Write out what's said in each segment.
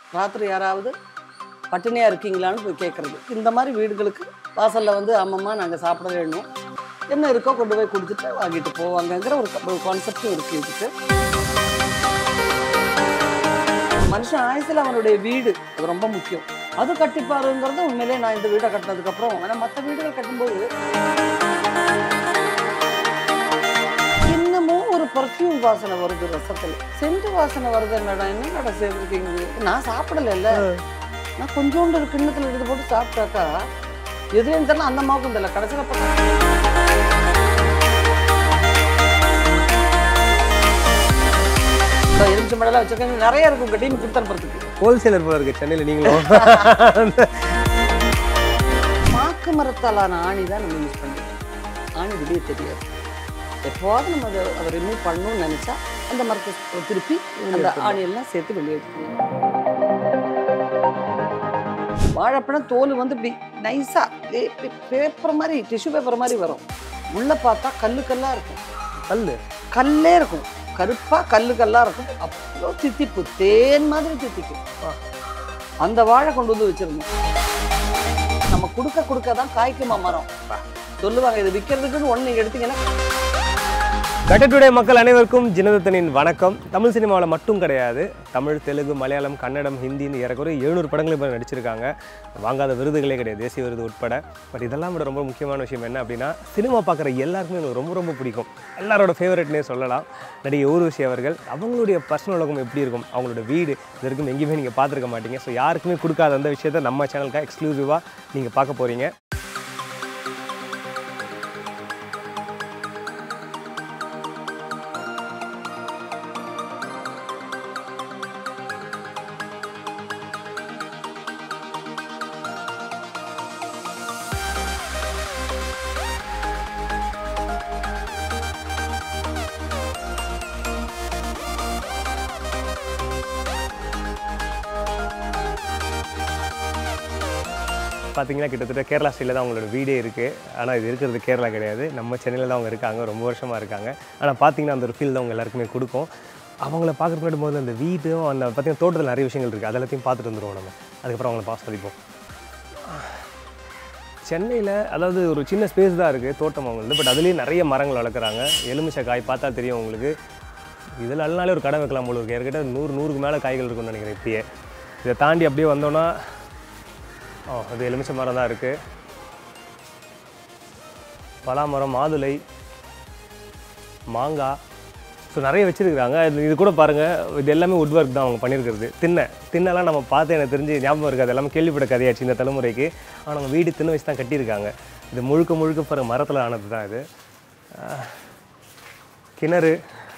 ராத்திரி யாராவது பட்டினியாக இருக்கீங்களான்னு போய் கேட்குறது இந்த மாதிரி வீடுகளுக்கு வாசலில் வந்து ஆமாம்மா நாங்கள் சாப்பிட வேணும் என்ன இருக்கோ கொண்டு போய் கொடுத்துட்டு வாங்கிட்டு போவாங்கங்கிற ஒரு கான்செப்டும் இருக்குது இதுக்கு மனுஷன் ஆயுசில் அவனுடைய வீடு அது ரொம்ப முக்கியம் அது கட்டிப்பாருங்கிறது உண்மையிலே நான் இந்த வீடை கட்டினதுக்கப்புறம் ஆனால் மற்ற வீடுகள் கட்டும்போது இன்னமும் ஒரு பர்ஃப்யூம் வாசனை வருது ரசத்தில் சென்ட் வாசனை வருது என்னடா என்ன நட சேர்ந்துருக்கீங்க நான் சாப்பிடல நான் கொஞ்சோண்டு ஒரு கிண்ணத்தில் எடுத்து போட்டு சாப்பிட்டாக்கா எதுவும் தெரியல அந்த மாவுக்கும் தெரியல கடைசியில் பார்த்தா எலுமிச்சை மடலாம் வச்சிருக்கேன் நிறைய இருக்கும் உங்க டீம் கொடுத்து அனுப்புறதுக்கு ஹோல்சேலர் போல இருக்கு சென்னையில் நீங்களும் மாக்கு மரத்தாலான ஆணி தான் நம்ம யூஸ் பண்ணுறோம் ஆணி வெளியே தெரியாது எப்போவாவது நம்ம அதை அதை ரிமூவ் பண்ணணும்னு நினச்சா அந்த மரத்தை திருப்பி அந்த ஆணியெல்லாம் சேர்த்து வெளியே எடுத்துக்கலாம் வாழைப்பழம் தோல் வந்து இப்படி நைஸாக பேப்பர் மாதிரி டிஷ்யூ பேப்பர் மாதிரி வரும் உள்ள பார்த்தா கல்லு கல்லாக இருக்கும் கல்லு கல்லே இருக்கும் கருப்பாக கல்லு கல்லாக இருக்கும் அவ்வளோ தித்திப்பு தேன் மாதிரி தித்திக்கும் அந்த வாழை கொண்டு வந்து வச்சிருந்தோம் நம்ம கொடுக்க கொடுக்க தான் காய்க்குமா மரம் சொல்லுவாங்க இது விற்கிறதுக்குன்னு ஒன்று நீங்கள் எடுத்தீங்கன்னா கட்டட்டுடைய மக்கள் அனைவருக்கும் ஜினதத்தனின் வணக்கம் தமிழ் சினிமாவில் மட்டும் கிடையாது தமிழ் தெலுங்கு மலையாளம் கன்னடம் ஹிந்தின்னு ஏறக்குறைய எழுநூறு படங்கள் இப்போ நடிச்சிருக்காங்க வாங்காத விருதுகளே கிடையாது தேசிய விருது உட்பட பட் இதெல்லாம் விட ரொம்ப முக்கியமான விஷயம் என்ன அப்படின்னா சினிமா பார்க்குற எல்லாருக்குமே எனக்கு ரொம்ப ரொம்ப பிடிக்கும் எல்லாரோட ஃபேவரட்னே சொல்லலாம் நடிகை ஊர்வசி அவர்கள் அவங்களுடைய பர்சனல் உலகம் எப்படி இருக்கும் அவங்களோட வீடு இது வரைக்கும் எங்கேயுமே நீங்கள் பார்த்துருக்க மாட்டீங்க ஸோ யாருக்குமே கொடுக்காத அந்த விஷயத்தை நம்ம சேனலுக்காக எக்ஸ்க்ளூசிவாக நீங்கள் பார்க்க போகிறீங்க பார்த்தீங்கன்னா கிட்டத்தட்ட கேரளா ஸ்டைலில் தான் அவங்களோட வீடே இருக்குது ஆனால் இது இருக்கிறது கேரளா கிடையாது நம்ம சென்னையில் தான் அவங்க இருக்காங்க ரொம்ப வருஷமாக இருக்காங்க ஆனால் பார்த்தீங்கன்னா அந்த ஒரு ஃபீல் தான் அவங்க எல்லாருக்குமே கொடுக்கும் அவங்கள பார்க்குறதுக்கு முன்னாடி முதல்ல அந்த வீட்டும் அந்த பார்த்தீங்கன்னா தோட்டத்தில் நிறைய விஷயங்கள் இருக்குது அதெல்லாத்தையும் பார்த்துட்டு வந்துடுவோம் நம்ம அதுக்கப்புறம் அவங்கள பாஸ் பதிப்போம் சென்னையில் அதாவது ஒரு சின்ன ஸ்பேஸ் தான் இருக்குது தோட்டம் அவங்களுக்கு பட் அதுலேயும் நிறைய மரங்கள் வளர்க்குறாங்க எலுமிச்சை காய் பார்த்தா தெரியும் உங்களுக்கு இதில் அல்லனாலே ஒரு கடை வைக்கலாம் போல இருக்கு ஏற்கிட்ட நூறு நூறுக்கு மேலே காய்கள் இருக்கும்னு நினைக்கிறேன் இப்படியே இதை தாண்டி அப்படியே வந்தோன்னா ஓ அது எலுமிச்சை மரம் தான் இருக்குது பலாமரம் மாதுளை மாங்காய் ஸோ நிறைய வச்சுருக்குறாங்க இது இது கூட பாருங்கள் இது எல்லாமே வுட் ஒர்க் தான் அவங்க பண்ணியிருக்கிறது திண்ணை திண்ணெல்லாம் நம்ம பார்த்து எனக்கு தெரிஞ்சு ஞாபகம் இருக்காது எல்லாமே கேள்விப்பட்ட கதையாச்சு இந்த தலைமுறைக்கு ஆனால் அவங்க வீடு திண்ணை வச்சு தான் கட்டியிருக்காங்க இது முழுக்க முழுக்க பிற மரத்தில் ஆனது தான் இது ஆஹ், கிணறு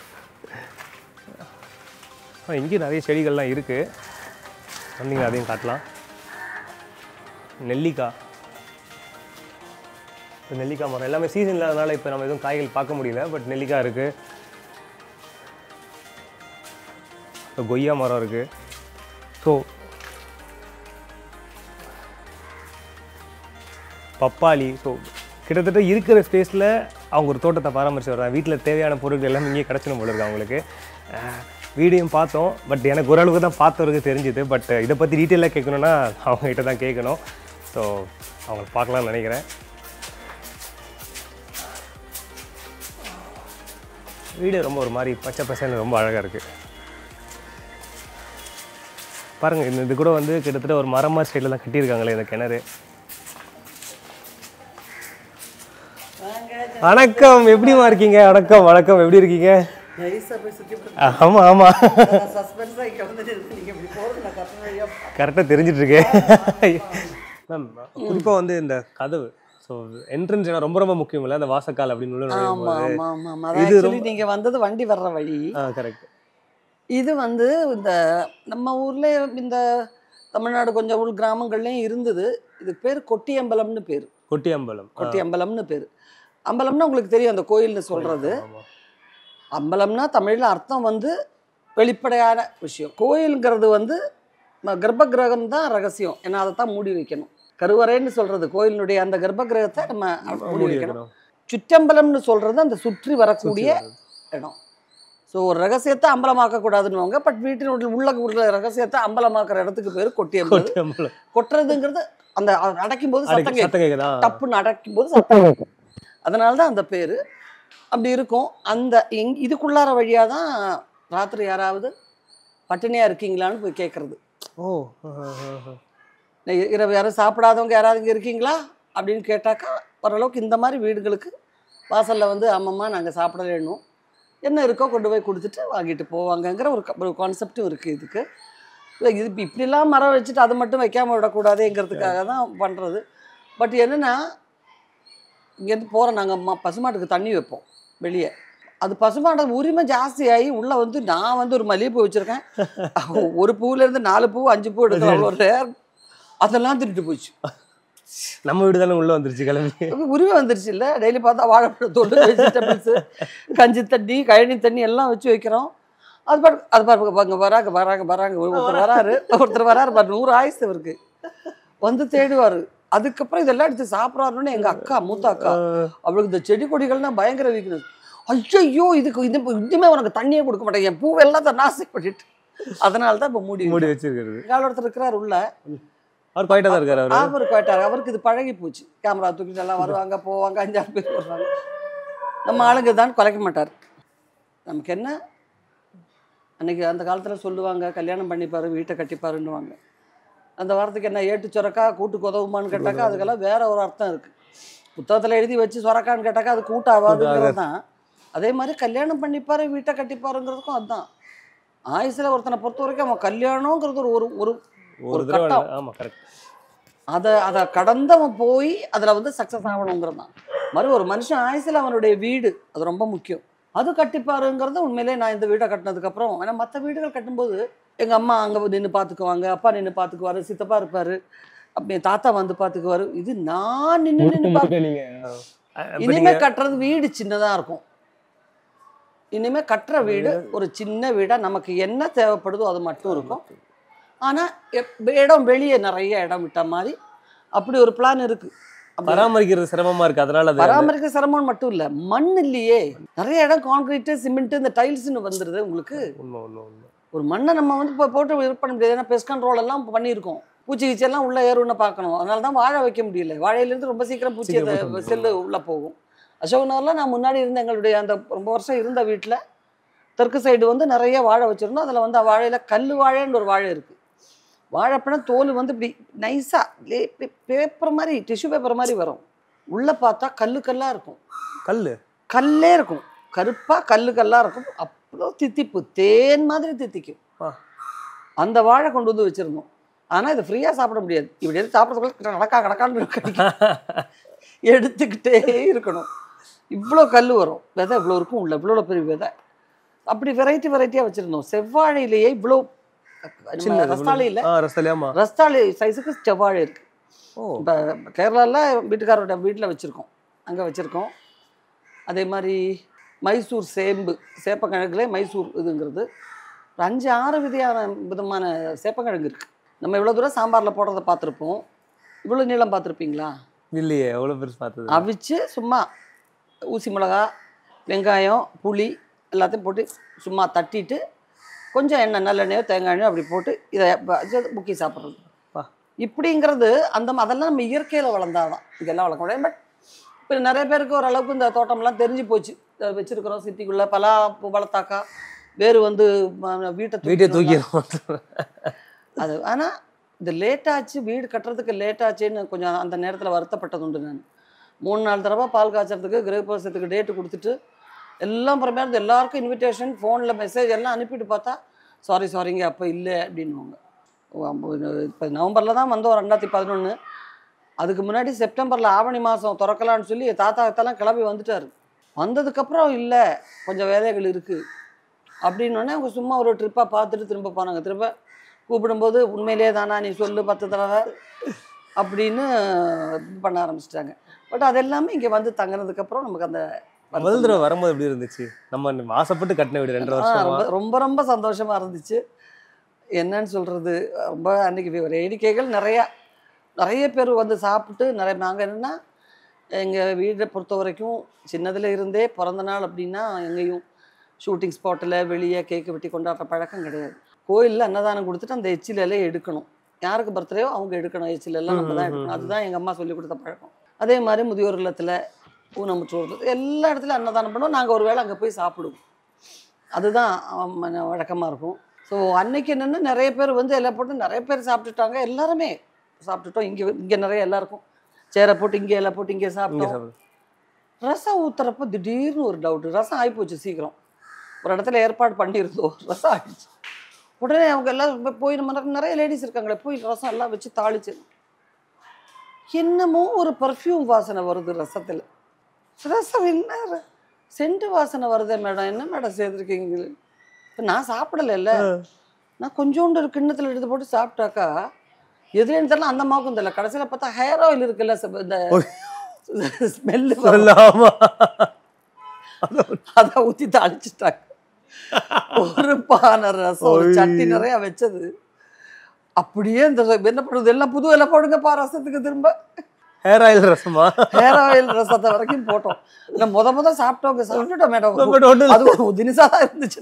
ஆ இங்கேயும் நிறைய செடிகள்லாம் இருக்குது வந்தீங்க அதையும் காட்டலாம் நெல்லிக்காய் இப்போ நெல்லிக்காய் மரம் எல்லாமே சீசன் இல்லாதனால இப்போ நம்ம எதுவும் காய்கள் பார்க்க முடியல பட் நெல்லிக்காய் இருக்குது இப்போ கொய்யா மரம் இருக்குது ஸோ பப்பாளி ஸோ கிட்டத்தட்ட இருக்கிற ஸ்பேஸில் அவங்க ஒரு தோட்டத்தை பராமரிச்சு வர்றாங்க வீட்டில் தேவையான பொருட்கள் எல்லாமே இங்கேயே கிடச்சிடும் போல இருக்கு அவங்களுக்கு அஹ், வீடியோயும் பார்த்தோம் பட் எனக்கு ஓரளவுக்கு தான் பார்த்தவருக்கு தெரிஞ்சுது பட் இதை பற்றி டீட்டெயிலாக கேட்கணுன்னா அவங்ககிட்ட தான் கேட்கணும் ஸோ அவங்கள பார்க்கலாம்னு நினைக்கிறேன் வீடு ரொம்ப ஒரு மாதிரி பச்சை பசங்க ரொம்ப அழகாக இருக்குது பாருங்கள் இந்த இது கூட வந்து கிட்டத்தட்ட ஒரு மரமா சைடில் தான் கட்டியிருக்காங்களே இந்த கிணறு வணக்கம் எப்படிமா இருக்கீங்க வணக்கம் வணக்கம் எப்படி இருக்கீங்க நைஸாக போய் சுற்றி ஆமாம் ஆமாம் சஸ்பென்ஸாக இங்கே வந்து நீங்கள் இப்படி போகிறது நான் கரெக்டாக வழியாக கரெக்டாக தெரிஞ்சிட்டு இருக்கேன் மேம் குறிப்பாக வந்து இந்த கதவு ஸோ என்ட்ரன்ஸ் ஏன்னா ரொம்ப ரொம்ப முக்கியம் இல்லை அந்த வாசக்கால் அப்படின்னு உள்ள நுழையும் ஆமா போது. ஆமா ஆமா ஆமா இது ஆக்சுவலி நீங்க வந்தது வண்டி வர்ற வழி ஆ கரெக்ட் இது வந்து இந்த நம்ம ஊர்ல இந்த தமிழ்நாடு கொஞ்சம் உள் கிராமங்கள்லயும் இருந்தது இது பேர் கொட்டியம்பலம்னு பேர் கொட்டி அம்பலம் ஆ, கொட்டியம்பலம்னு பேர் அம்பலம்னா உங்களுக்கு தெரியும் அந்த கோயில்னு சொல்றது ஆமா. அம்பலம்னா தமிழ்ல அர்த்தம் வந்து வெளிப்படையான விஷயம் கோயிலுங்கிறது வந்து ம- கர்ப்பகிரகம் தான் ரகசியம் ஏன்னா அதை தான் மூடி வைக்கணும் கருவறைன்னு சொல்றது கோயிலினுடைய அந்த கர்ப்பகிரகத்தை நம்ம மூடி மூடி வைக்கணும் வைக்கணும். சுற்றம்பலம்னு சொல்றது அந்த சுற்றி வரக்கூடிய சுத்தி வர்றது. இடம் ஸோ ஒரு ரகசியத்தை அம்பலமாக்க கூடாதுன்னுவாங்க பட் வீட்டினுடைய உள்ள உள்ள ரகசியத்தை அம்பலமாக்குற இடத்துக்கு பேர் கொட்டியம் கொட்டி அம்பலம். கொட்டுறதுங்கிறது அந்த அடைக்கும் போது சத்தம் அடக்கி- கேட்கும் சத்தம் கேக்குதா டப்புன்னு அடைக்கும் போது சத்தம் கேட்கும் அதனால தான் அந்த பேர் அப்படி இருக்கும் அந்த எங் இதுக்குள்ளார வழியாக தான் ராத்திரி யாராவது பட்டினியாக இருக்கீங்களான்னு போய் கேட்குறது ஓ ஆஹா, ஆஹா. இரவு யாரும் சாப்பிடாதவங்க யாராவது இங்கே இருக்கீங்களா அப்படின்னு கேட்டாக்கா ஓரளவுக்கு இந்த மாதிரி வீடுகளுக்கு வாசலில் வந்து அம்மம்மா நாங்கள் சாப்பிடலேன்னும் என்ன இருக்கோ கொண்டு போய் கொடுத்துட்டு வாங்கிட்டு போவாங்கங்கிற ஒரு க- ஒரு கான்செப்டும் இருக்குது இதுக்கு இல்லை இது இப்ப இப்படிலாம் மரம் வச்சுட்டு அதை மட்டும் வைக்காம விடக்கூடாதுங்கிறதுக்காக தான் பண்ணுறது பட் என்னென்னா இங்கேருந்து போகிற நாங்கள் பசுமாட்டுக்கு தண்ணி வைப்போம் வெளியே அது பசுமாட உரிமை ஜாஸ்தியாகி உள்ளே வந்து நான் வந்து ஒரு மல்லிகைப்பூ வச்சுருக்கேன் ஒரு பூவிலேருந்து நாலு பூ அஞ்சு பூ எடுக்கிற ஒரு rare. அதெல்லாம் திருட்டு போச்சு நம்ம வீடு தானே உள்ள வந்துருச்சு கிளம்பி உரிமை வந்துருச்சு இல்லை டெய்லி பார்த்தா வாழைப்பழம் தோல் வெஜிடபிள்ஸு கஞ்சி தண்ணி கழனி தண்ணி எல்லாம் வச்சு வைக்கிறோம் அது பாரு அது பாரு அங்கே வராங்க வராங்க வராங்க ஒருத்தர் வராரு ஒருத்தர் வராரு பாரு நூறு ஆயுசு அவருக்கு வந்து தேடுவார் அதுக்கப்புறம் இதெல்லாம் எடுத்து சாப்பிட்றாருன்னு எங்கள் அக்கா மூத்த அக்கா அவளுக்கு இந்த செடி கொடிகள்னா பயங்கர வீக்னஸ் ஐயோ இதுக்கு இது இனிமே உனக்கு தண்ணியே கொடுக்க மாட்டேன் என் பூவெல்லாம் தான் நாசம் பண்ணிட்டு அதனால தான் இப்போ மூடி மூடி வச்சிருக்கிறது எங்கால ஒருத்தர் இருக்கிறார் உள்ள அவர் குவாய்ட்டா தான் இருக்காரு அவரு அவர் போயிட்டார் அவருக்கு இது பழகி போச்சு கேமரா தூக்கிட்டு எல்லாம் வருவாங்க போவாங்க அஞ்சாறு பேர் வருவாங்க நம்ம ஆளுங்க தான் குலைக்க மாட்டார் நமக்கு என்ன அன்னைக்கு அந்த காலத்தில் சொல்லுவாங்க கல்யாணம் பண்ணிப்பாரு வீட்டை கட்டிப்பாருன்னுவாங்க அந்த வாரத்துக்கு என்ன ஏட்டு சுரக்கா கூட்டுக்கு உதவுமான்னு கேட்டாக்கா அதுக்கெல்லாம் வேற ஒரு அர்த்தம் இருக்குது புத்தகத்தில் எழுதி வச்சு சுரக்கான்னு கேட்டாக்கா அது கூட்டாகாதுங்கிறது தான் அதே மாதிரி கல்யாணம் பண்ணிப்பாரு வீட்டை கட்டிப்பாருங்கிறதுக்கும் அதுதான் ஆயுசில் ஒருத்தனை பொறுத்த வரைக்கும் அவன் கல்யாணங்கிறது ஒரு ஒரு ஒரு ஒரு ஒரு தடவை கட்டம். ஆமா கரெக்ட் அதை அதை கடந்தவன் போய் அதில் வந்து சக்ஸஸ் ஆகணுங்கிறது தான் மாதிரி ஒரு மனுஷன் ஆயுசில் அவனுடைய வீடு அது ரொம்ப முக்கியம் அது கட்டிப்பாருங்கிறது உண்மையிலே நான் இந்த வீடை கட்டினதுக்கப்புறம் ஏன்னா மற்ற வீடுகள் கட்டும்போது எங்கள் அம்மா அங்கே நின்று பார்த்துக்குவாங்க அப்பா நின்று பார்த்துக்குவாரு சித்தப்பா இருப்பார் அப்படி என் தாத்தா வந்து பார்த்துக்குவாரு இது நான் நின்று நின்று பார்க்க நீங்க இனிமே கட்டுறது வீடு சின்னதாக இருக்கும் இனிமே கட்டுற வீடு ஒரு சின்ன வீடா நமக்கு என்ன தேவைப்படுதோ அது மட்டும் இருக்கும் ஆனா எப்- இடம் வெளியே நிறைய இடம் விட்ட மாதிரி அப்படி ஒரு பிளான் இருக்கு அப்படி பராமரிக்கிறது சிரமமா இருக்கு அதனால அது பராமரிக்க சிரமம் மட்டும் இல்ல மண் இல்லையே நிறைய இடம் கான்கிரீட்டு சிமெண்ட் இந்த டைல்ஸ்னு வந்துருது உங்களுக்கு உண்மை உண்மை உண்மை ஒரு மண்ணை நம்ம வந்து இப்போ போட்டு இது பண்ண முடியாது ஏன்னா பெஸ்ட் கண்ட்ரோல் எல்லாம் பண்ணியிருக்கோம் பூச்சி கீச்சி எல்லாம் உள்ள ஏறும்னு பார்க்கணும் அதனால தான் வாழை வைக்க முடியல வாழையிலேருந்து ரொம்ப சீக்கிரம் பூச்சி சீக்கிரம் அந்த போட்டு செல்லு உள்ள போகும் அசோக் நகரில் நான் முன்னாடி இருந்த எங்களுடைய அந்த ரொம்ப வருஷம் இருந்த வீட்டில் தெற்கு சைடு வந்து நிறைய வாழை வச்சுருந்தோம் அதில் வந்து வாழையில கல் வாழைன்னு ஒரு வாழை இருக்குது வாழைப்பழம் தோல் வந்து இப்படி நைஸாக பேப்பர் மாதிரி டிஷ்யூ பேப்பர் மாதிரி வரும் உள்ளே பார்த்தா கல்லு கல்லாக இருக்கும் கல்லு கல்லே இருக்கும் கருப்பாக கல்லு கல்லாக இருக்கும் அவ்வளோ தித்திப்பு தேன் மாதிரி தித்திக்கும் ஆ. அந்த வாழை கொண்டு வந்து வச்சுருந்தோம் ஆனால் இதை ஃப்ரீயாக சாப்பிட முடியாது இப்படி எடுத்து சாப்பிட்றதுக்குள்ள நடக்கா கடக்கான்னு கிடைக்கும் எடுத்துக்கிட்டே இருக்கணும் இவ்வளோ கல் வரும் விதை இவ்வளோ இருக்கும் உள்ள இவ்வளோ பெரிய விதை அப்படி வெரைட்டி வெரைட்டியாக வச்சுருந்தோம் செவ்வாழையிலேயே இவ்வளோ சின்ன ரஸ்தாளியில் ஆ ரஸ்தாலி ஆமா ரஸ்தாளி சைஸுக்கு செவ்வாழை இருக்குது ஓ இப்போ கேரளாவில் வீட்டுக்காரோட வீட்டில் வச்சுருக்கோம் அங்கே வச்சுருக்கோம் அதே மாதிரி மைசூர் சேம்பு சேப்பக்கிழங்குலே மைசூர் இதுங்கிறது ஒரு அஞ்சு ஆறு விதையான விதமான சேப்பக்கிழங்கு இருக்குது நம்ம இவ்வளோ தூரம் சாம்பாரில் போடுறத பார்த்துருப்போம் இவ்வளோ நீளம் பார்த்துருப்பீங்களா இல்லையே எவ்வளவு பெருசு பார்த்தது அவிச்சு சும்மா ஊசி மிளகா வெங்காயம் புளி எல்லாத்தையும் போட்டு சும்மா தட்டிட்டு கொஞ்சம் எண்ணெய் நல்லெண்ணெயோ தேங்காய் எண்ணெயோ அப்படி போட்டு இதை வச்சு முக்கி சாப்பிட்றது பா. இப்படிங்கிறது அந்த ம- அதெல்லாம் நம்ம இயற்கையில் வளர்ந்தாதான் இதெல்லாம் வளர்க்க முடியாது பட் இப்போ நிறைய பேருக்கு ஓரளவுக்கு இந்த தோட்டம்லாம் தெரிஞ்சு போச்சு இதை வச்சிருக்கிறோம் சிட்டிக்குள்ளே பலா பூ வளர்த்தாக்கா வேறு வந்து ம- வீட்டை வீட்டை தூக்கிடணும். தூக்கிடும் அது ஆனால் இது லேட் ஆச்சு வீடு கட்டுறதுக்கு லேட் ஆச்சுன்னு கொஞ்சம் அந்த நேரத்தில் வருத்தப்பட்டது உண்டு நான் மூணு நாலு தடவை பால் காய்ச்சறதுக்கு கிரகப்பிரவேசத்துக்கு டேட்டு கொடுத்துட்டு எல்லாம் அப்புறமேல எல்லாருக்கும் இன்விடேஷன் ஃபோனில் மெசேஜ் எல்லாம் அனுப்பிட்டு பார்த்தா சாரி சாரிங்க அப்போ இல்லை அப்படின்னுவாங்க இப்போ நவம்பரில் தான் வந்தோம் ரெண்டாயிரத்தி பதினொன்று அதுக்கு முன்னாடி செப்டம்பரில் ஆவணி மாதம் திறக்கலான்னு சொல்லி என் தாத்தா தாத்தாலாம் கிளம்பி வந்துட்டார் வந்ததுக்கப்புறம் இல்லை கொஞ்சம் வேலைகள் இருக்குது அப்படின்னோடனே அவங்க சும்மா ஒரு ட்ரிப்பாக பார்த்துட்டு திரும்ப போனாங்க திரும்ப கூப்பிடும்போது உண்மையிலே தானா நீ சொல்லு பத்து தடவை அப்படின்னு இது பண்ண ஆரம்பிச்சிட்டாங்க பட் அது எல்லாமே இங்கே வந்து தங்கினதுக்கப்புறம் நமக்கு அந்த முதல் தடவை வரும்போது எப்படி இருந்துச்சு நம்ம ஆசைப்பட்டு கட்டின வீடு ரெண்டரை ஆ, வருஷமா ரொம்ப ரொம்ப ரொம்ப சந்தோஷமா இருந்துச்சு என்னன்னு சொல்றது ரொம்ப அன்னைக்கு வேடிக்கைகள் நிறையா நிறைய பேர் வந்து சாப்பிட்டு நிறைய நாங்கள் என்னென்னா எங்கள் வீடை பொறுத்த வரைக்கும் சின்னதுல இருந்தே பிறந்த நாள் அப்படின்னா எங்கேயும் ஷூட்டிங் ஸ்பாட்டில் வெளியே கேக்கு வெட்டி கொண்டாடுற பழக்கம் கிடையாது கோயிலில் அன்னதானம் கொடுத்துட்டு அந்த எச்சில் இலையை எடுக்கணும் யாருக்கு பர்த்டேயோ அவங்க எடுக்கணும் எச்சில் எல்லாம் நம்ம தான் எடுக்கணும் அதுதான் எங்கள் அம்மா சொல்லி கொடுத்த பழக்கம் அதே மாதிரி முதியோர் இல்லத்தில் ஊனமுற்றோர் எல்லா இடத்துலையும் அன்னதானம் பண்ணுவோம் நாங்கள் ஒரு வேளை அங்கே போய் சாப்பிடுவோம் அதுதான் வழக்கமாக இருக்கும் ஸோ அன்னைக்கு என்னென்னா நிறைய பேர் வந்து எல்லாம் போட்டு நிறைய பேர் சாப்பிட்டுட்டாங்க எல்லாருமே சாப்பிட்டுட்டோம் இங்கே இங்கே நிறைய எல்லாருக்கும் சேரை போட்டு இங்கே எல்லாம் போட்டு இங்கே இங்க சாப்பிட்டோம் சாப்பிடு. ரசம் ஊத்துறப்ப திடீர்னு ஒரு டவுட்டு ரசம் ஆகிப்போச்சு சீக்கிரம் ஒரு இடத்துல ஏற்பாடு பண்ணியிருந்தோம் ரசம் ஆயிடுச்சு உடனே அவங்க எல்லாம் போய் போய் நம்ம நிறைய- நிறைய லேடிஸ் இருக்காங்களே போய் ரசம் எல்லாம் வச்சு தாளிச்சு என்னமோ ஒரு பர்ஃப்யூம் வாசனை வருது ரசத்தில் ரசம் என்ன சென்ட் வாசனை வருதே மேடம் என்ன மேடம் சேர்த்துருக்கீங்க இப்போ நான் சாப்பிடலைல்ல நான் கொஞ்சோண்டு ஒரு கிண்ணத்தில் எடுத்து போட்டு சாப்பிட்டாக்கா எதுலேன்னு தெரியல அந்த மாவுக்கும் தெரியல கடைசியில் பார்த்தா ஹேர் ஆயில் இருக்குல்ல ச- இந்த ஸ்மெல்லு சொல்லாமா அதை ஊற்றி தாளிச்சிட்டாங்க ஒரு பானை ரசம் ஒரு சட்டி நிறைய வச்சது அப்படியே இந்த ரசம் என்ன பண்ணுறது எல்லாம் புது எல்லாம் போடுங்கப்பா ரசத்துக்கு திரும்ப ஹேர் ஆயில் ரசமா ஹேர் ஆயில் ரசத்தை வரைக்கும் போட்டோம் இல்லை முத முத சாப்பிட்டவங்க சாப்பிட்டுட்டோம் மேடம் But ஒண்ணும் இல்ல. அது ஒரு தினிசா தான் இருந்துச்சு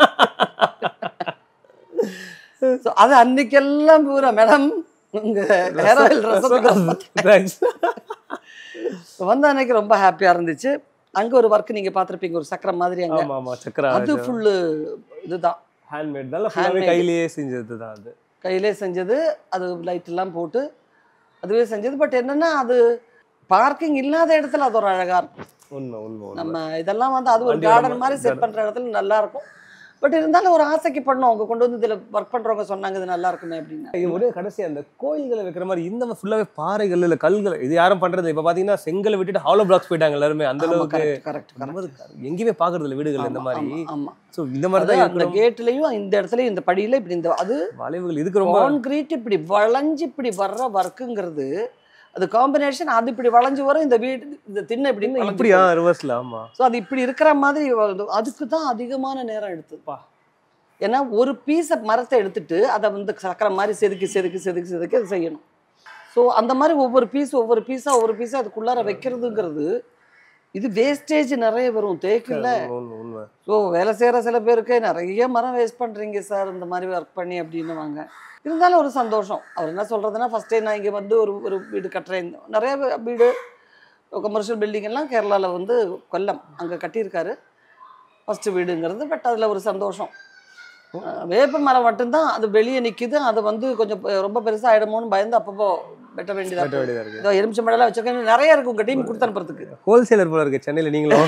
So, அது அன்னைக்கெல்லாம் பூரா மேடம் உங்க ஹேர் ஆயில் ரசத்துக்கு Thanks. வந்த அன்னைக்கு ரொம்ப ஹாப்பியாக இருந்துச்சு அங்கே ஒரு ஒர்க் நீங்கள் பார்த்துருப்பீங்க ஒரு சக்கரம் மாதிரி அங்கே ஆமா ஆமா சக்கரா அது ஃபுல்லு இதுதான் ஹேண்ட்மேட் தான் ஃபுல்லாவே Handmade. கையிலேயே செஞ்சது தான் அது கையிலே செஞ்சது அது லைட் எல்லாம் போட்டு அதுவே செஞ்சது பட் என்னன்னா அது பார்க்கிங் இல்லாத இடத்துல அது ஒரு அழகா இருக்கும் உண்மை உண்மை உண்மை நம்ம இதெல்லாம் வந்து அது ஒரு வண்டி கார்டன் நம்ம மாதிரி செட் பண்ற இடத்துல நல்லா இருக்கும் பட் இருந்தாலும் ஒரு ஆசைக்கு பண்ணோம் அவங்க கொண்டு வந்து இதுல ஒர்க் பண்றவங்க சொன்னாங்க இது நல்லா இருக்குமே அப்படின்னு இது ஒரே கடைசி அந்த கோயில்களை வைக்கிற மாதிரி இந்த ஃபுல்லாவே பாறைகள் இல்ல கல்கள் இது யாரும் பண்றது இப்ப பாத்தீங்கன்னா செங்கலை விட்டுட்டு ஹாலோ பிளாக்ஸ் போயிட்டாங்க எல்லாருமே அந்த அளவுக்கு கரெக்ட் கரெக்ட் நம்ம எங்கேயுமே பாக்குறது இல்ல வீடுகள் இந்த மாதிரி ஆமா சோ இந்த மாதிரி அதான் தான் அந்த இருக்கணும் கேட்லயும் இந்த இடத்துலயும் இந்த படியில இப்படி இந்த அது வளைவுகள் இதுக்கு ரொம்ப கான்கிரீட் இப்படி வளைஞ்சு இப்படி வர்ற ஒர்க்குங்கிறது அது காம்பினேஷன் அது இப்படி வளைஞ்சு வரும் இந்த வீடு இந்த திண்ணை இப்படி வளைஞ்சு இப்படியா ரிவர்ஸ்ல ஆமா ஸோ அது இப்படி இருக்கிற மாதிரி வருது. அதுக்கு தான் அதிகமான நேரம் எடுத்துப்பா ஏன்னா ஒரு பீஸை மரத்தை எடுத்துட்டு அதை வந்து சக்கரை மாதிரி செதுக்கி செதுக்கி செதுக்கி செதுக்கி அது செய்யணும் ஸோ அந்த மாதிரி ஒவ்வொரு பீஸ் ஒவ்வொரு பீஸாக ஒவ்வொரு பீஸாக அதுக்குள்ளார வைக்கிறதுங்கிறது இது வேஸ்டேஜ் நிறைய வரும் தேக்கில் உண்மை, உண்மை ஸோ வேலை செய்கிற சில பேருக்கு நிறைய மரம் வேஸ்ட் பண்ணுறீங்க சார் இந்த மாதிரி ஒர்க் பண்ணி அப்படின்னுவாங்க இருந்தாலும் ஒரு சந்தோஷம் அவர் என்ன சொல்கிறதுனா ஃபஸ்ட்டே நான் இங்கே வந்து ஒரு ஒரு வீடு கட்டுறேன் நிறைய வீ- வீடு கமர்ஷியல் பில்டிங் எல்லாம் கேரளாவில் வந்து கொல்லம் அங்கே கட்டியிருக்காரு ஃபஸ்ட்டு வீடுங்கிறது பட் அதில் ஒரு சந்தோஷம் அஹ் வேப்ப மரம் மட்டும்தான் அது வெளியே நிற்கிது அது வந்து கொஞ்சம் பெ- ரொம்ப பெருசாக ஆகிடுமோன்னு பயந்து அப்பப்போ வெட்ட வேண்டியதாக கட்ட வேண்டியதா இருக்கு இதோ எலுமிச்சை மழைலாம் வச்சிருக்கேன் நிறைய இருக்கு உங்கள் டீம் கொடுத்து அனுப்புறதுக்கு ஹோல்சேலர் போல இருக்கு சென்னையில நீங்களும்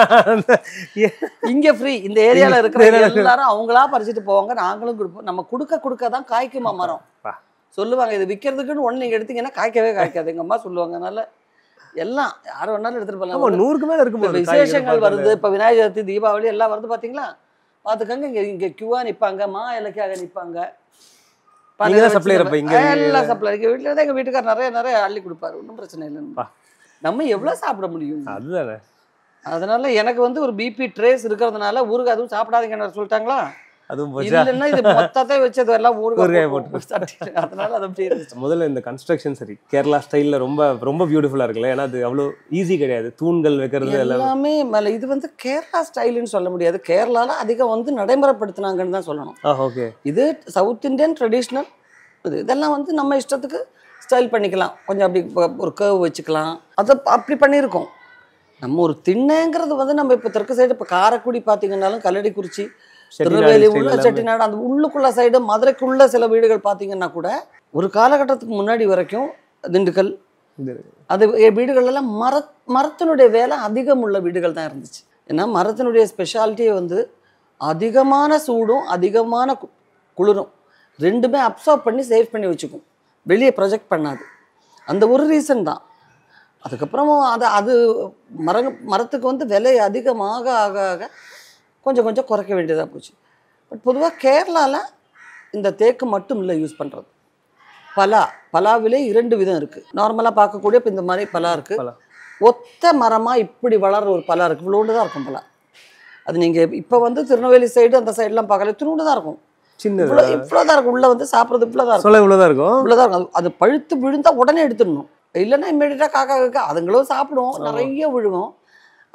இங்க ஃப்ரீ இந்த ஏரியால இந்த இருக்கிற area ல இருக்கிற- எல்லாரும் அவங்களா பறிச்சுட்டு போவாங்க நாங்களும் கொடுப்போம் நம்ம கொடுக்க கொடுக்க தான் காய்க்குமா மரம் பா. சொல்லுவாங்க இது விற்கிறதுக்குன்னு ஒன்று நீங்கள் எடுத்தீங்கன்னா காய்க்கவே காய்க்காது எங்க அம்மா சொல்லுவாங்க அதனால எல்லாம் யார் வேணாலும் எடுத்துட்டு ஆமா போகலாம் நூறுக்கு மேல இருக்கும் இப்ப போது விசேஷங்கள் வருது இப்ப விநாயகர் சதுர்த்தி தீபாவளி எல்லாம் வருது பாத்தீங்களா பாத்துக்கங்க இங்க இங்க கியூவா நிப்பாங்க மா இலக்காக நிப்பாங்க நீங்க தான் supplier அப்ப இங்க எல்லாம் சப்ளை எங்க வீட்டுல தான் எங்க வீட்டுக்கார் நிறைய நிறைய அள்ளி கொடுப்பாரு ஒன்றும் பிரச்சனை இல்லை பா. நம்ம எவ்வளவு சாப்பிட முடியும் அதுதானே அதனால எனக்கு வந்து ஒரு பிபி ட்ரேஸ் இருக்கிறதுனால ஊருக்கு அதுவும் சாப்பிடாதீங்கன்னு சொல்லிட்டாங்களா அதுவும் போச்சா இல்லைன்னா இது மொத்தத்தை வச்சது எல்லாம் ஊறுகாய் ஊருக்கு போட்டு. போட்டு அதனால அது அப்படியே இருந்துச்சு முதல்ல இந்த கன்ஸ்ட்ரக்ஷன் சரி கேரளா ஸ்டைல்ல ரொம்ப ரொம்ப பியூட்டிஃபுல்லா இருக்குல்ல ஏன்னா அது அவ்வளோ ஈஸி கிடையாது தூண்கள் வைக்கிறது எல்லாம் எல்லாமே மேல இது வந்து கேரளா ஸ்டைலுன்னு சொல்ல முடியாது கேரளால அதிகம் வந்து நடைமுறைப்படுத்தினாங்கன்னு தான் சொல்லணும் ஆ ஓகே இது சவுத் இந்தியன் ட்ரெடிஷ்னல் இது இதெல்லாம் வந்து நம்ம இஷ்டத்துக்கு ஸ்டைல் பண்ணிக்கலாம் கொஞ்சம் அப்படி ப- ஒரு கேர்வ் வச்சுக்கலாம் அதை அப்படி பண்ணியிருக்கோம் நம்ம ஒரு திண்ணைங்கிறது வந்து நம்ம இப்போ தெற்கு சைடு இப்போ காரைக்குடி பார்த்தீங்கன்னாலும் கல்லடிக்குறிச்சி திருநெல்வேலி உள்ள செட்டிநாடு அந்த உள்ளுக்குள்ள சைடு மதுரைக்குள்ள சில வீடுகள் பார்த்தீங்கன்னா கூட ஒரு காலகட்டத்துக்கு முன்னாடி வரைக்கும் திண்டுக்கல் அது எ- வீடுகள் எல்லாம் மர மரத்தினுடைய வேலை அதிகம் உள்ள வீடுகள் தான் இருந்துச்சு ஏன்னா மரத்தினுடைய ஸ்பெஷாலிட்டியே வந்து அதிகமான சூடும் அதிகமான கு- குளிரும் ரெண்டுமே அப்சர்வ் பண்ணி சேவ் பண்ணி வச்சுக்கும் வெளியே ப்ரொஜெக்ட் பண்ணாது அந்த ஒரு ரீசன் தான் அதுக்கப்புறமும் அது அது மர மரத்துக்கு வந்து விலை அதிகமாக ஆக ஆக கொஞ்சம் கொஞ்சம் குறைக்க வேண்டியதாக போச்சு பட் பொதுவாக கேரளாவில் இந்த தேக்கு மட்டும் இல்லை யூஸ் பண்ணுறது பலா பலாவிலே இரண்டு விதம் இருக்குது நார்மலாக பார்க்கக்கூடிய இப்போ இந்த மாதிரி பலா இருக்குது பலா. ஒத்த மரமாக இப்படி வளர்ற ஒரு பலா இருக்குது இவ்வளோண்டு தான் இருக்கும் பலா அது நீங்கள் இப்போ வந்து திருநெல்வேலி சைடு அந்த சைடெலாம் பார்க்கல திருண்டு தான் இருக்கும் சின்னது இவ்வளோ இவ்வளோ தான் இருக்கும் உள்ளே வந்து சாப்பிட்றது இவ்வளோ தான் இருக்கும் சொல்ல இவ்வளோதான் இருக்கும் இவ்வளோ தான் இருக்கும் அது- அது பழுத்து விழுந்தா உடனே எடுத்துடணும் இல்லைன்னா இம்மீடியட்டாக காக்கா காக்கா அதுங்களும் சாப்பிடும் நிறைய விழுகும்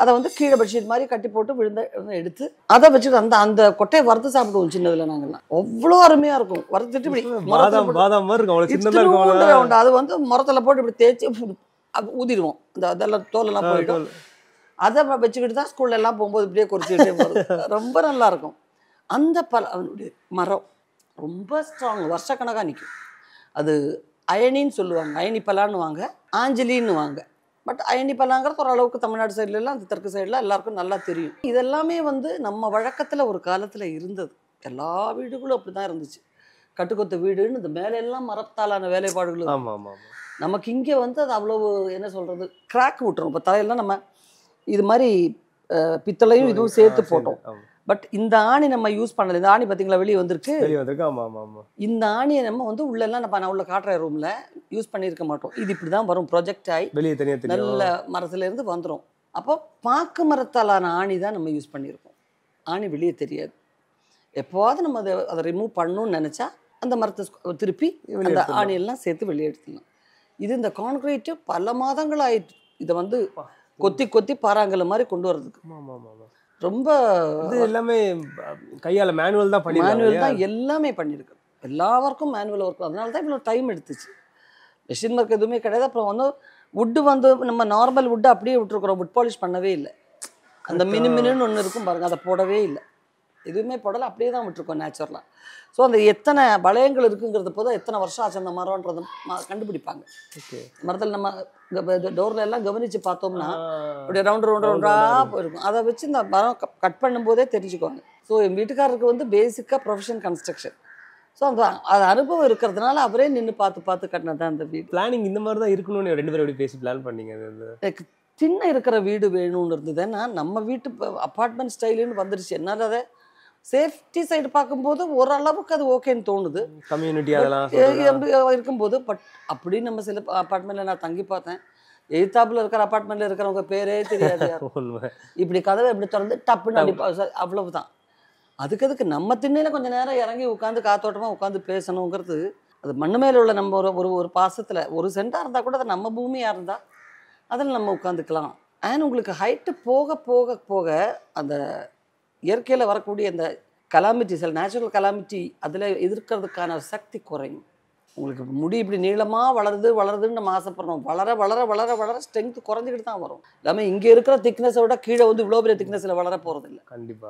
அதை வந்து கீழே பெட்ஷீட் மாதிரி கட்டி போட்டு விழுந்த விழுந்த எடுத்து அதை வச்சுட்டு அந்த அந்த கொட்டையை வறுத்து சாப்பிடுவோம் சின்னதுல நாங்கெல்லாம் அவ்வளோ அருமையா இருக்கும் வறுத்துட்டு இப்படி முரத்துல பாதாம் போட்டு- பாதாம் மாதிரி இருக்கும் அவ்வளவு சின்னதா இத்தினூண்டு இருக்கும் round. அது வந்து முரத்துல போட்டு இப்படி தேய்ச்சி இப்படி அது ஊதிடுவோம் இந்த அதெல்லாம் தோலெல்லாம் போயிடும் அதை வ- வச்சுக்கிட்டு தான் ஸ்கூல்ல எல்லாம் போகும்போது இப்படியே குறிச்சிக்கிட்டே போகிறது ரொம்ப நல்லா இருக்கும் அந்த பல அதனுடைய மரம் ரொம்ப ஸ்ட்ராங் வருஷக்கணக்காக நிற்கும் அது அயனின்னு சொல்லுவாங்க அயனி பலான்னு வாங்க ஆஞ்சலின்னு வாங்க பட் அயனி பலாங்கிறது ஓரளவுக்கு தமிழ்நாடு சைடுல எல்லாம் அந்த தெற்கு சைடில் எல்லாருக்கும் நல்லா தெரியும் இதெல்லாமே வந்து நம்ம வழக்கத்தில் ஒரு காலத்தில் இருந்தது எல்லா வீடுகளும் அப்படி தான் இருந்துச்சு கட்டுக்கொத்த வீடுன்னு இந்த மேலே எல்லாம் மரத்தாலான வேலைப்பாடுகள் இருக்கும். ஆமா ஆமா ஆமா நமக்கு இங்கே வந்து அது அவ்வளவு என்ன சொல்கிறது கிராக் விட்டுரும் இப்போ தலையெல்லாம் நம்ம இது மாதிரி அஹ், பித்தளையும் இதுவும் சேர்த்து போட்டோம் ஆமா. பட் இந்த ஆணி நம்ம யூஸ் பண்ணல இந்த ஆணி பார்த்தீங்களா வெளியே வந்திருக்கு வெளிய வந்திருக்கு ஆமா ஆமா ஆமா இந்த ஆணியை நம்ம வந்து உள்ளெல்லாம் நம்ம நான் உள்ள காட்டுற ரூமில் யூஸ் பண்ணியிருக்க மாட்டோம் இது இப்படி தான் வரும் ப்ரொஜெக்ட் ஆகி வெளியே தனியா தெரியும் நல்ல மரத்துல இருந்து வந்துடும் அப்போ பாக்கு மரத்தாலான ஆணி தான் நம்ம யூஸ் பண்ணியிருக்கோம் ஆணி வெளியே தெரியாது எப்போவாவது நம்ம அதை அதை ரிமூவ் பண்ணணும்னு நினச்சா அந்த மரத்தை ஸ்கு- திருப்பி வெளிய அந்த எடுத்துடலாம். ஆணியெல்லாம் சேர்த்து வெளியே எடுத்துடலாம் இது இந்த கான்கிரீட்டு பல மாதங்கள் ஆயிட்டு இதை வந்து கொத்தி கொத்தி பாறாங்கல்ல மாதிரி கொண்டு வர்றதுக்கு ஆமா ஆமா ஆமா, ஆமா ரொம்ப இது எல்லாமே அஹ், கையால மேனுவல் தான் பண்ணிருக்காங்க மேனுவல் இல்லையா? தான் எல்லாமே பண்ணியிருக்கு எல்லா ஒர்க்கும் மேனுவல் ஒர்க் அதனால தான் இவ்வளோ டைம் எடுத்துச்சு மிஷின் ஒர்க் எதுவுமே கிடையாது அப்புறம் வந்து வுட்டு வந்து நம்ம நார்மல் வுட்டு அப்படியே விட்டுருக்குறோம் வுட் பாலிஷ் பண்ணவே இல்லை அந்த மினு மினுன்னு ஒன்று இருக்கும் பாருங்க அதை போடவே இல்லை எதுவுமே போடலை அப்படியே தான் விட்டுருக்கோம் நேச்சுரலாக ஸோ அந்த எத்தனை வளையங்கள் இருக்குங்கிறத போதும் எத்தனை வருஷம் ஆச்சு அந்த மரம்ன்றதை ம- கண்டுபிடிப்பாங்க Okay. மரத்தில் நம்ம டோரில் எல்லாம் கவனித்து பார்த்தோம்னா ஆ. அப்படியே ரவுண்டு ரவுண்டு Round ரவுண்டாக round-ஆ போயிருக்கும் அதை வச்சு இந்த மரம் கட் பண்ணும்போதே தெரிஞ்சுக்குவாங்க ஸோ என் வீட்டுக்காரருக்கு வந்து பேசிக்காக ப்ரொஃபஷன் கன்ஸ்ட்ரக்ஷன் ஸோ அந்த அது அனுபவம் இருக்கிறதுனால அவரே நின்று பார்த்து பார்த்து கட்டினது தான் அந்த வீடு பிளானிங் இந்த மாதிரி தான் இருக்கணும்னு ரெண்டு பேரும் எப்படி பேசி பிளான் பண்ணீங்க அது வந்து? எனக்கு சின்ன இருக்கிற வீடு வேணும்னு இருந்தது ஏன்னா நம்ம வீட்டு அப்பார்ட்மெண்ட் ஸ்டைலுன்னு வந்துருச்சு என்னால் அதை சேஃப்டி சைடு பார்க்கும்போது ஓரளவுக்கு அது ஓகேன்னு தோணுது கம்யூனிட்டி அதெல்லாம் ஏ- சொல்றதா? எப்படி இருக்கும்போது பட் அப்படி நம்ம சில அப்பார்ட்மெண்ட்டில் நான் தங்கி பார்த்தேன் எய்த்தாப்புல இருக்கிற அப்பார்ட்மெண்ட்டில் இருக்கிறவங்க பேரே தெரியாது யாருக்கும். உண்மை இப்படி கதவை இப்படி திறந்து டப்புன்னு அடிப்பா ச- அவ்வளவுதான் அதுக்கு அதுக்கு நம்ம திண்ணையில கொஞ்ச நேரம் இறங்கி உட்காந்து காத்தோட்டமா உட்காந்து பேசணுங்கிறது அது மண்ணு மேல உள்ள நம்ம ஒரு ஒரு ஒரு பாசத்துல ஒரு சென்டா இருந்தா கூட அது நம்ம பூமியா இருந்தா அதில் நம்ம உட்காந்துக்கலாம் அண்ட் உங்களுக்கு ஹைட்டு போக போக போக அந்த இயற்கையில வரக்கூடிய அந்த கலாமிட்டி சில நேச்சுரல் கலாமிட்டி அதில் எதிர்க்கிறதுக்கான சக்தி குறையும் உங்களுக்கு முடி இப்படி நீளமாக வளருது வளருதுன்னு நம்ம ஆசைப்படுறோம் வளர வளர வளர வளர ஸ்ட்ரென்த் குறைஞ்சிக்கிட்டு தான் வரும் இல்லாமல் இங்கே இருக்கிற திக்னஸை விட கீழே வந்து இவ்வளோ பெரிய திக்னஸில் வளர போகிறதில்ல கண்டிப்பா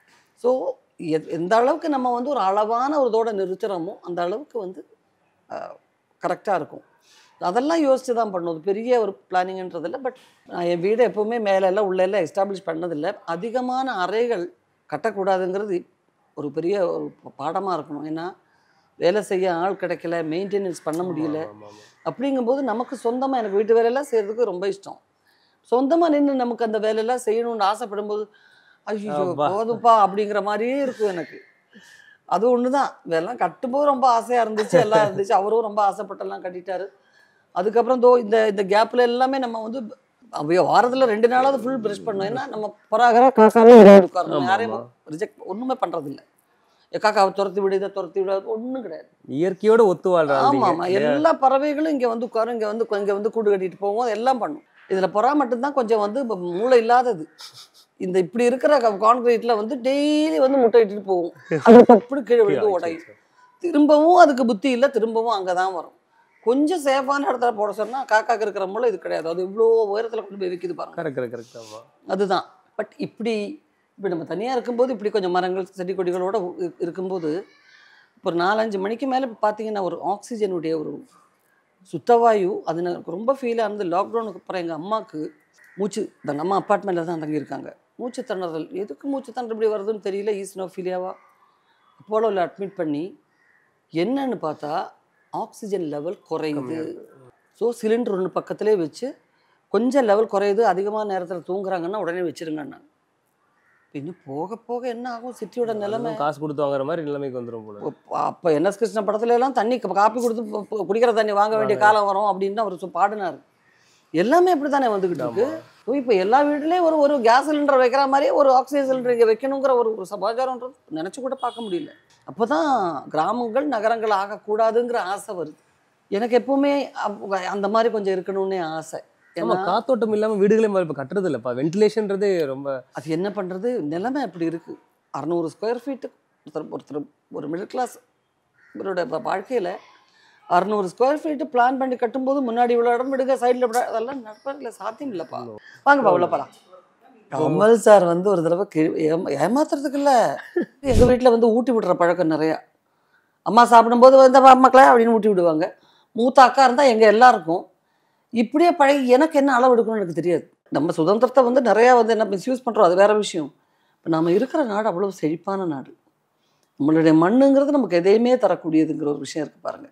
ஸோ எந்த அளவுக்கு நம்ம வந்து ஒரு அளவான ஒரு இதோட நிறுத்துகிறோமோ அந்த அளவுக்கு வந்து கரெக்டாக இருக்கும் அதெல்லாம் யோசித்து தான் பண்ணுவது பெரிய ஒரு பிளானிங்ன்றதில்ல பட் நான் என் வீடை எப்போவுமே மேலே எல்லாம் உள்ள எல்லாம் எஸ்டாப்ளிஷ் பண்ணதில்லை அதிகமான அறைகள் கட்டக்கூடாதுங்கிறது ஒரு பெரிய ஒரு பாடமாக இருக்கணும் ஏன்னா வேலை செய்ய ஆள் கிடைக்கல மெயின்டெனன்ஸ் பண்ண முடியல ஆமா, ஆமா. அப்படிங்கும்போது நமக்கு சொந்தமாக எனக்கு வீட்டு வேலையெல்லாம் செய்கிறதுக்கு ரொம்ப இஷ்டம் சொந்தமாக நின்று நமக்கு அந்த வேலையெல்லாம் செய்யணும்னு ஆசைப்படும்போது ஐயோ அப்பா. போதுப்பா அப்படிங்கிற மாதிரியே இருக்கும் எனக்கு அது ஒன்று தான் இதெல்லாம் கட்டும்போது ரொம்ப ஆசையாக இருந்துச்சு எல்லாம் இருந்துச்சு அவரும் ரொம்ப ஆசைப்பட்டெல்லாம் கட்டிட்டாரு அதுக்கப்புறம் தோ இந்த இந்த கேப்பில் எல்லாமே நம்ம வந்து அப்படியே வாரத்தில் ரெண்டு நாளாவது ஃபுல் ப்ரஷ் பண்ணோம் ஏன்னா நம்ம பராகரா காக்காவே உட்காரணும் ஆமா, யாரையும் ரிஜெக்ட் ஒன்றுமே பண்ணுறதில்ல காக்காவை துரத்தி விடு இதை துரத்தி விட ஒன்றும் கிடையாது இயற்கையோட ஒத்து ஆமா வாழ்றாங்க ஆமா எல்லா பறவைகளும் இங்க வந்து உட்காரும் இங்க வந்து இங்க வந்து கூடு கட்டிட்டு போகும் எல்லாம் பண்ணும் இதுல புறா மட்டும்தான் கொஞ்சம் வந்து இப்ப மூளை இல்லாதது இந்த இப்படி இருக்கிற கான்கிரீட்ல வந்து டெய்லி வந்து முட்டை இட்டுட்டு போகும் அது அப்படி கீழே விழுந்து உடையும் திரும்பவும் அதுக்கு புத்தி இல்லை திரும்பவும் அங்கதான் வரும் கொஞ்சம் சேஃபான இடத்துல போட சொன்னா காக்காக்கு இருக்கிற மூளை இது கிடையாது அது இவ்வளோ உயரத்துல கொண்டு போய் வைக்குது பாருங்க கரெக்ட் கரெக்ட் கரெக்ட் ஆமா அதுதான் பட் இப்படி இப்படி நம்ம தனியாக இருக்கும்போது இப்படி கொஞ்சம் மரங்கள் செடி கொடிகளோட இரு- இருக்கும்போது இப்போ ஒரு நாலஞ்சு மணிக்கு மேலே பார்த்தீங்கன்னா ஒரு ஆக்சிஜனுடைய ஒரு சுத்தவாயு அது எனக்கு ரொம்ப ஃபீலாக இருந்து லாக்டவுனுக்கு அப்புறம் எங்கள் அம்மாவுக்கு மூச்சு இந்த நம்ம அப்பார்ட்மெண்ட்டில் தான் தங்கியிருக்காங்க மூச்சு திணறல் எதுக்கு மூச்சு திணறல் இப்படி வருதுன்னு தெரியல ஈஸ்னோஃபீலியாவா அப்போலோவில் அட்மிட் பண்ணி என்னன்னு பார்த்தா ஆக்சிஜன் லெவல் குறையுது ஸோ சிலிண்டர் ஒன்று பக்கத்திலே வச்சு கொஞ்சம் லெவல் குறையுது அதிகமான நேரத்தில் தூங்குறாங்கன்னா உடனே வச்சிருங்கண்ணா இன்னும் போக போக என்ன ஆகும் சிட்டியோட நிலைமை அதுவும் காசு கொடுத்து வாங்குற மாதிரி நிலைமைக்கு வந்துரும் போல அப்போ என்எஸ் கிருஷ்ண படத்துல எல்லாம் தண்ணி க- காப்பி கொடுத்து பு- பு- குடிக்கிற தண்ணி வாங்க வேண்டிய காலம் வரும் அப்படின்னு அவர் சொ- பாடினார் எல்லாமே அப்படி தானே வந்துகிட்டு இருக்கு ஸோ இப்போ எல்லா வீட்லேயும் ஒரு ஒரு கேஸ் சிலிண்டர் வைக்கிற மாதிரியே ஒரு ஆக்சிஜன் சிலிண்டர் இங்கே வைக்கணுங்கிற ஒரு ஒரு சமாச்சாரம்ன்றது நினச்சி கூட பார்க்க முடியல அப்போ தான் கிராமங்கள் நகரங்கள் ஆகக்கூடாதுங்கிற ஆசை வருது எனக்கு எப்பவுமே அப்ப- அந்த மாதிரி கொஞ்சம் இருக்கணும்னே ஆசை நம்ம ஏன்னா காத்தோட்டம் இல்லாம வீடுகளே இப்ப கட்டுறது இல்லப்பா வென்டிலேஷன்றதே ரொம்ப அது என்ன பண்ணுறது நிலைமை அப்படி இருக்குது அறநூறு ஸ்கொயர் ஃபீட்டு ஒருத்தர் ஒருத்தர் ஒரு மிடில் கிளாஸ் இவரோட வ- வாழ்க்கையில அறநூறு ஸ்கொயர் ஃபீட்டு பிளான் பண்ணி கட்டும்போது முன்னாடி இவ்வளோ இடம் விடுங்க சைடில் விட அதெல்லாம் நடப்பதில்லை சாத்தியம் இல்லைப்பா வாங்கப்பா உள்ள போகலாம் கமல் சார் வந்து ஒரு தடவை கி ஏமா ஏமாத்துறதுக்கு இல்லை எங்கள் வீட்டில் வந்து ஊட்டி விடுற பழக்கம் நிறையா அம்மா சாப்பிடும்போது வந்து மக்களே அப்படின்னு ஊட்டி விடுவாங்க மூத்த அக்கா இருந்தால் எங்கள் எல்லாருக்கும் இப்படியே பழகி எனக்கு என்ன அளவு எடுக்கணும்னு எனக்கு தெரியாது நம்ம சுதந்திரத்தை வந்து நிறையா வந்து என்ன மிஸ்யூஸ் பண்ணுறோம் அது வேற விஷயம் இப்போ நம்ம இருக்கிற நாடு அவ்வளோ செழிப்பான நாடு நம்மளுடைய மண்ணுங்கிறது நமக்கு எதையுமே தரக்கூடியதுங்கிற ஒரு விஷயம் இருக்குது பாருங்க